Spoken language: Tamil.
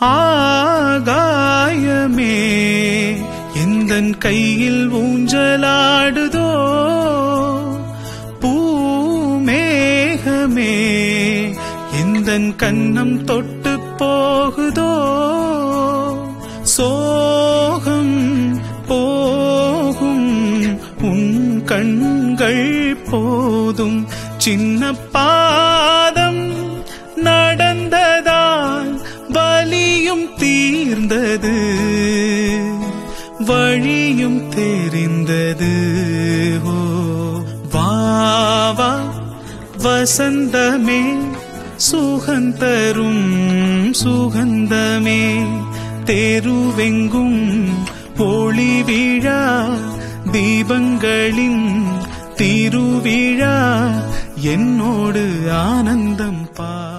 ஆகாயமே எந்தன் கையில் ஊஞ்சலாடுதோ பூமேகமே எந்தன் கன்னம் தொட்டு போகுதோ சோகம் போகும் உன் கண்கள் போதும் சின்ன பாதம் நடந்ததால் வலியும் தீர்ந்தது வழியும் தெரிந்தது ஓ வாவா வசந்தமே சுகந்தரும் சுகந்தமே தெருவெங்கும் ஒளி விழா தீபங்களின் திருவிழா என்னோடு ஆனந்தம் பா